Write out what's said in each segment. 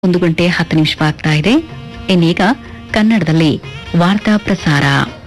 ಒಂದು ಗಂಟೆ ಹತ್ತು ನಿಮಿಷವಾಗ್ತಾ ಇದೆ ಇನ್ನೀಗ ಕನ್ನಡದಲ್ಲಿ ವಾರ್ತಾ ಪ್ರಸಾರ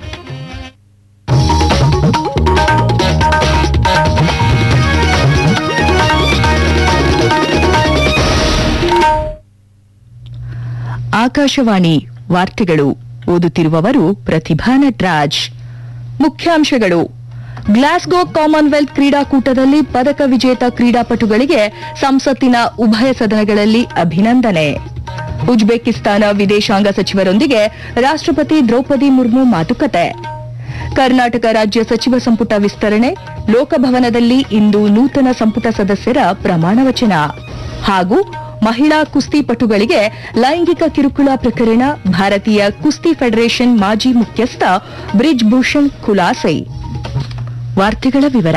ಆಕಾಶವಾಣಿ ವಾರ್ತೆಗಳು ಓದುತ್ತಿರುವವರು ಪ್ರತಿಭಾ ನಟ್ರಾಜ್ ಮುಖ್ಯಾಂಶಗಳು ಗ್ಲಾಸ್ಗೋ ಕಾಮನ್ವೆಲ್ತ್ ಕ್ರೀಡಾಕೂಟದಲ್ಲಿ ಪದಕ ವಿಜೇತ ಕ್ರೀಡಾಪಟುಗಳಿಗೆ ಸಂಸತ್ತಿನ ಉಭಯ ಸದನಗಳಲ್ಲಿ ಅಭಿನಂದನೆ ಉಜ್ಬೇಕಿಸ್ತಾನ ವಿದೇಶಾಂಗ ಸಚಿವರೊಂದಿಗೆ ರಾಷ್ಟ್ರಪತಿ ದ್ರೌಪದಿ ಮುರ್ಮು ಮಾತುಕತೆ ಕರ್ನಾಟಕ ರಾಜ್ಯ ಸಚಿವ ಸಂಪುಟ ವಿಸ್ತರಣೆ ಲೋಕಭವನದಲ್ಲಿ ಇಂದು ನೂತನ ಸಂಪುಟ ಸದಸ್ಯರ ಪ್ರಮಾಣ ವಚನ ಹಾಗೂ ಮಹಿಳಾ ಕುಸ್ತಿಪಟುಗಳಿಗೆ ಲೈಂಗಿಕ ಕಿರುಕುಳ ಪ್ರಕರಣ ಭಾರತೀಯ ಕುಸ್ತಿ ಫೆಡರೇಷನ್ ಮಾಜಿ ಮುಖ್ಯಸ್ಥ ಬ್ರಿಜ್ ಭೂಷಣ್ ಖುಲಾಸೆ ವಾರ್ತೆಗಳ ವಿವರ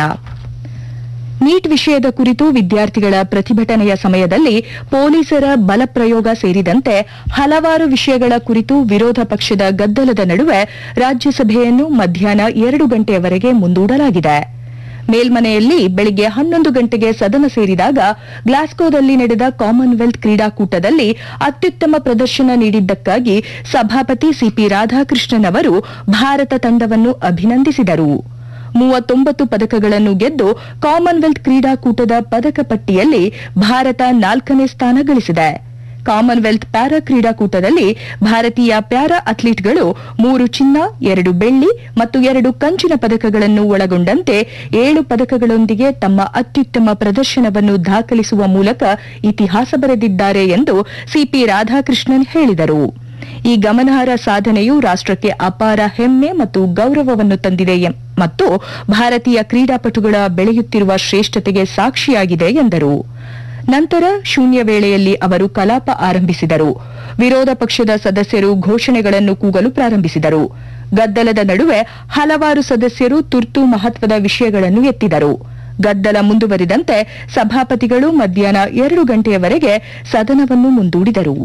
ನೀಟ್ ವಿಷಯದ ಕುರಿತು ವಿದ್ಯಾರ್ಥಿಗಳ ಪ್ರತಿಭಟನೆಯ ಸಮಯದಲ್ಲಿ ಪೊಲೀಸರ ಬಲಪ್ರಯೋಗ ಸೇರಿದಂತೆ ಹಲವಾರು ವಿಷಯಗಳ ಕುರಿತು ವಿರೋಧ ಪಕ್ಷದ ಗದ್ದಲದ ನಡುವೆ ರಾಜ್ಯಸಭೆಯನ್ನು ಮಧ್ಯಾಹ್ನ ಎರಡು ಗಂಟೆಯವರೆಗೆ ಮುಂದೂಡಲಾಗಿದೆ ಮೇಲ್ಮನೆಯಲ್ಲಿ ಬೆಳಿಗ್ಗೆ ಹನ್ನೊಂದು ಗಂಟೆಗೆ ಸದನ ಸೇರಿದಾಗ ಗ್ಲಾಸ್ಗೋದಲ್ಲಿ ನಡೆದ ಕಾಮನ್ವೆಲ್ತ್ ಕ್ರೀಡಾಕೂಟದಲ್ಲಿ ಅತ್ಯುತ್ತಮ ಪ್ರದರ್ಶನ ನೀಡಿದ್ದಕ್ಕಾಗಿ ಸಭಾಪತಿ ಸಿಪಿ ರಾಧಾಕೃಷ್ಣನ್ ಅವರು ಭಾರತ ತಂಡವನ್ನು ಅಭಿನಂದಿಸಿದರು ಮೂವತ್ತೊಂಬತ್ತು ಪದಕಗಳನ್ನು ಗೆದ್ದು ಕಾಮನ್ವೆಲ್ತ್ ಕ್ರೀಡಾಕೂಟದ ಪದಕ ಪಟ್ಟಿಯಲ್ಲಿ ಭಾರತ ನಾಲ್ಕನೇ ಸ್ಥಾನ ಗಳಿಸಿದೆ ಕಾಮನ್ವೆಲ್ತ್ ಪ್ಯಾರಾ ಕ್ರೀಡಾಕೂಟದಲ್ಲಿ ಭಾರತೀಯ ಪ್ಯಾರಾ ಅಥ್ಲೀಟ್ಗಳು ಮೂರು ಚಿನ್ನ ಎರಡು ಬೆಳ್ಳಿ ಮತ್ತು ಎರಡು ಕಂಚಿನ ಪದಕಗಳನ್ನು ಒಳಗೊಂಡಂತೆ ಏಳು ಪದಕಗಳೊಂದಿಗೆ ತಮ್ಮ ಅತ್ಯುತ್ತಮ ಪ್ರದರ್ಶನವನ್ನು ದಾಖಲಿಸುವ ಮೂಲಕ ಇತಿಹಾಸ ಬರೆದಿದ್ದಾರೆ ಎಂದು ಸಿಪಿ ರಾಧಾಕೃಷ್ಣನ್ ಹೇಳಿದರು ಈ ಗಮನಾರ್ಹ ಸಾಧನೆಯು ರಾಷ್ಟ್ರಕ್ಕೆ ಅಪಾರ ಹೆಮ್ಮೆ ಮತ್ತು ಗೌರವವನ್ನು ತಂದಿದೆ ಎಂ- ಮತ್ತು ಭಾರತೀಯ ಕ್ರೀಡಾಪಟುಗಳ ಬೆಳೆಯುತ್ತಿರುವ ಶ್ರೇಷ್ಠತೆಗೆ ಸಾಕ್ಷಿಯಾಗಿದೆ ಎಂದರು ನಂತರ ಶೂನ್ಯ ವೇಳೆಯಲ್ಲಿ ಅವರು ಕಲಾಪ ಆರಂಭಿಸಿದರು ವಿರೋಧ ಪಕ್ಷದ ಸದಸ್ಯರು ಘೋಷಣೆಗಳನ್ನು ಕೂಗಲು ಪ್ರಾರಂಭಿಸಿದರು ಗದ್ದಲದ ನಡುವೆ ಹಲವಾರು ಸದಸ್ಯರು ತುರ್ತು ಮಹತ್ವದ ವಿಷಯಗಳನ್ನು ಎತ್ತಿದರು ಗದ್ದಲ ಮುಂದುವರಿದಂತೆ ಸಭಾಪತಿಗಳು ಮಧ್ಯಾಹ್ನ ಎರಡು ಗಂಟೆಯವರೆಗೆ ಸದನವನ್ನು ಮುಂದೂಡಿದರು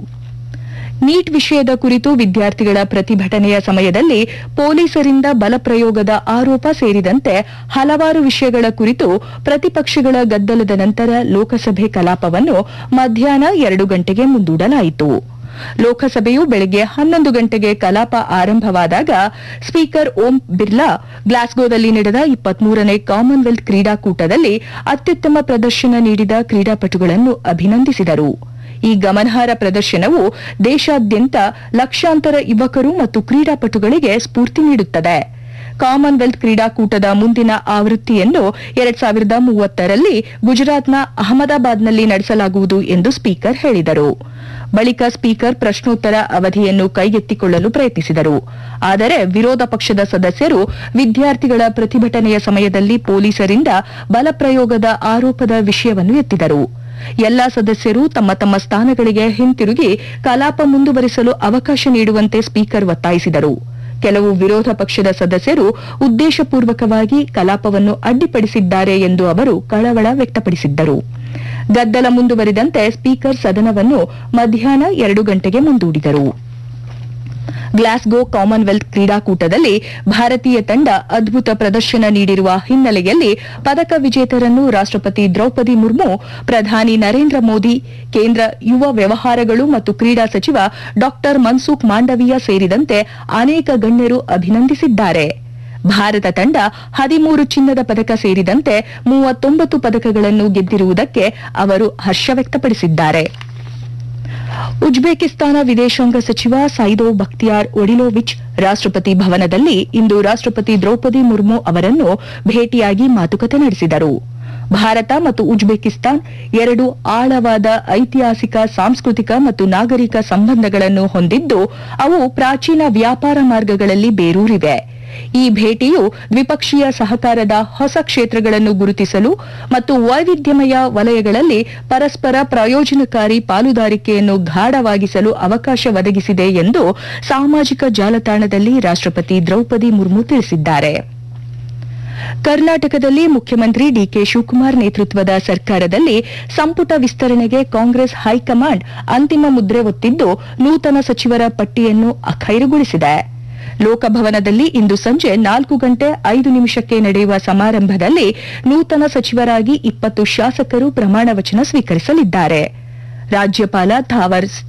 ನೀಟ್ ವಿಷಯದ ಕುರಿತು ವಿದ್ಯಾರ್ಥಿಗಳ ಪ್ರತಿಭಟನೆಯ ಸಮಯದಲ್ಲಿ ಪೊಲೀಸರಿಂದ ಬಲಪ್ರಯೋಗದ ಆರೋಪ ಸೇರಿದಂತೆ ಹಲವಾರು ವಿಷಯಗಳ ಕುರಿತು ಪ್ರತಿಪಕ್ಷಗಳ ಗದ್ದಲದ ನಂತರ ಲೋಕಸಭೆ ಕಲಾಪವನ್ನು ಮಧ್ಯಾಹ್ನ ಎರಡು ಗಂಟೆಗೆ ಮುಂದೂಡಲಾಯಿತು ಲೋಕಸಭೆಯು ಬೆಳಗ್ಗೆ ಹನ್ನೊಂದು ಗಂಟೆಗೆ ಕಲಾಪ ಆರಂಭವಾದಾಗ ಸ್ಪೀಕರ್ ಓಂ ಬಿರ್ಲಾ ಗ್ಲಾಸ್ಗೋದಲ್ಲಿ ನಡೆದ ಇಪ್ಪತ್ಮೂರನೇ ಕಾಮನ್ವೆಲ್ತ್ ಕ್ರೀಡಾಕೂಟದಲ್ಲಿ ಅತ್ಯುತ್ತಮ ಪ್ರದರ್ಶನ ನೀಡಿದ ಕ್ರೀಡಾಪಟುಗಳನ್ನು ಅಭಿನಂದಿಸಿದರು ಈ ಗಮನಾರ್ಹ ಪ್ರದರ್ಶನವು ದೇಶಾದ್ಯಂತ ಲಕ್ಷಾಂತರ ಯುವಕರು ಮತ್ತು ಕ್ರೀಡಾಪಟುಗಳಿಗೆ ಸ್ಫೂರ್ತಿ ನೀಡುತ್ತದೆ ಕಾಮನ್ವೆಲ್ತ್ ಕ್ರೀಡಾಕೂಟದ ಮುಂದಿನ ಆವೃತ್ತಿಯನ್ನು ಎರಡ್ ಸಾವಿರದ ಮೂವತ್ತರಲ್ಲಿ ಗುಜರಾತ್ನ ಅಹಮದಾಬಾದ್ನಲ್ಲಿ ನಡೆಸಲಾಗುವುದು ಎಂದು ಸ್ಪೀಕರ್ ಹೇಳಿದರು ಬಳಿಕ ಸ್ಪೀಕರ್ ಪ್ರಶ್ನೋತ್ತರ ಅವಧಿಯನ್ನು ಕೈಗೆತ್ತಿಕೊಳ್ಳಲು ಪ್ರಯತ್ನಿಸಿದರು ಆದರೆ ವಿರೋಧ ಪಕ್ಷದ ಸದಸ್ಯರು ವಿದ್ಯಾರ್ಥಿಗಳ ಪ್ರತಿಭಟನೆಯ ಸಮಯದಲ್ಲಿ ಪೊಲೀಸರಿಂದ ಬಲಪ್ರಯೋಗದ ಆರೋಪದ ವಿಷಯವನ್ನು ಎತ್ತಿದರು ಎಲ್ಲಾ ಸದಸ್ಯರು ತಮ್ಮ ತಮ್ಮ ಸ್ಥಾನಗಳಿಗೆ ಹಿಂತಿರುಗಿ ಕಲಾಪ ಮುಂದುವರಿಸಲು ಅವಕಾಶ ನೀಡುವಂತೆ ಸ್ಪೀಕರ್ ಒತ್ತಾಯಿಸಿದರು ಕೆಲವು ವಿರೋಧ ಪಕ್ಷದ ಸದಸ್ಯರು ಉದ್ದೇಶಪೂರ್ವಕವಾಗಿ ಕಲಾಪವನ್ನು ಅಡ್ಡಿಪಡಿಸಿದ್ದಾರೆ ಎಂದು ಅವರು ಕಳವಳ ವ್ಯಕ್ತಪಡಿಸಿದ್ದರು ಗದ್ದಲ ಮುಂದುವರಿದಂತೆ ಸ್ಪೀಕರ್ ಸದನವನ್ನು ಮಧ್ಯಾಹ್ನ ಎರಡು ಗಂಟೆಗೆ ಮುಂದೂಡಿದರು ಗ್ಲಾಸ್ಗೋ ಕಾಮನ್ವೆಲ್ತ್ ಕ್ರೀಡಾಕೂಟದಲ್ಲಿ ಭಾರತೀಯ ತಂಡ ಅದ್ಭುತ ಪ್ರದರ್ಶನ ನೀಡಿರುವ ಹಿನ್ನೆಲೆಯಲ್ಲಿ ಪದಕ ವಿಜೇತರನ್ನು ರಾಷ್ಟ್ರಪತಿ ದ್ರೌಪದಿ ಮುರ್ಮು ಪ್ರಧಾನಿ ನರೇಂದ್ರ ಮೋದಿ ಕೇಂದ್ರ ಯುವ ವ್ಯವಹಾರಗಳು ಮತ್ತು ಕ್ರೀಡಾ ಸಚಿವ ಡಾ ಮನ್ಸುಖ್ ಮಾಂಡವೀಯ ಸೇರಿದಂತೆ ಅನೇಕ ಗಣ್ಯರು ಅಭಿನಂದಿಸಿದ್ದಾರೆ ಭಾರತ ತಂಡ ಹದಿಮೂರು ಚಿನ್ನದ ಪದಕ ಸೇರಿದಂತೆ ಮೂವತ್ತೊಂಬತ್ತು ಪದಕಗಳನ್ನು ಗೆದ್ದಿರುವುದಕ್ಕೆ ಅವರು ಹರ್ಷ ವ್ಯಕ್ತಪಡಿಸಿದ್ದಾರೆ ಉಜ್ಬೇಕಿಸ್ತಾನ ವಿದೇಶಾಂಗ ಸಚಿವ ಸೈದೋ ಬಕ್ತಿಯಾರ್ ಒಡಿಲೋವಿಚ್ ರಾಷ್ಟ್ರಪತಿ ಭವನದಲ್ಲಿ ಇಂದು ರಾಷ್ಟ್ರಪತಿ ದ್ರೌಪದಿ ಮುರ್ಮು ಅವರನ್ನು ಭೇಟಿಯಾಗಿ ಮಾತುಕತೆ ನಡೆಸಿದರು ಭಾರತ ಮತ್ತು ಉಜ್ಬೇಕಿಸ್ತಾನ್ ಎರಡು ಆಳವಾದ ಐತಿಹಾಸಿಕ ಸಾಂಸ್ಕೃತಿಕ ಮತ್ತು ನಾಗರಿಕ ಸಂಬಂಧಗಳನ್ನು ಹೊಂದಿದ್ದು ಅವು ಪ್ರಾಚೀನ ವ್ಯಾಪಾರ ಮಾರ್ಗಗಳಲ್ಲಿ ಬೇರೂರಿವೆ ಈ ಭೇಟಿಯು ದ್ವಿಪಕ್ಷೀಯ ಸಹಕಾರದ ಹೊಸ ಕ್ಷೇತ್ರಗಳನ್ನು ಗುರುತಿಸಲು ಮತ್ತು ವೈವಿಧ್ಯಮಯ ವಲಯಗಳಲ್ಲಿ ಪರಸ್ಪರ ಪ್ರಯೋಜನಕಾರಿ ಪಾಲುದಾರಿಕೆಯನ್ನು ಗಾಢವಾಗಿಸಲು ಅವಕಾಶ ಒದಗಿಸಿದೆ ಎಂದು ಸಾಮಾಜಿಕ ಜಾಲತಾಣದಲ್ಲಿ ರಾಷ್ಟ್ರಪತಿ ದ್ರೌಪದಿ ಮುರ್ಮು ತಿಳಿಸಿದ್ದಾರೆ ಕರ್ನಾಟಕದಲ್ಲಿ ಮುಖ್ಯಮಂತ್ರಿ ಡಿಕೆ ಶಿವಕುಮಾರ್ ನೇತೃತ್ವದ ಸರ್ಕಾರದಲ್ಲಿ ಸಂಪುಟ ವಿಸ್ತರಣೆಗೆ ಕಾಂಗ್ರೆಸ್ ಹೈಕಮಾಂಡ್ ಅಂತಿಮ ಮುದ್ರೆ ಒತ್ತಿದ್ದು ನೂತನ ಸಚಿವರ ಪಟ್ಟಿಯನ್ನು ಅಖೈರುಗೊಳಿಸಿದೆ ಲೋಕಭವನದಲ್ಲಿ ಇಂದು ಸಂಜೆ ನಾಲ್ಕು ಗಂಟೆ ಐದು ನಿಮಿಷಕ್ಕೆ ನಡೆಯುವ ಸಮಾರಂಭದಲ್ಲಿ ನೂತನ ಸಚಿವರಾಗಿ ಇಪ್ಪತ್ತು ಶಾಸಕರು ಪ್ರಮಾಣ ವಚನ ಸ್ವೀಕರಿಸಲಿದ್ದಾರೆ ರಾಜ್ಯಪಾಲ ಥಾವರ್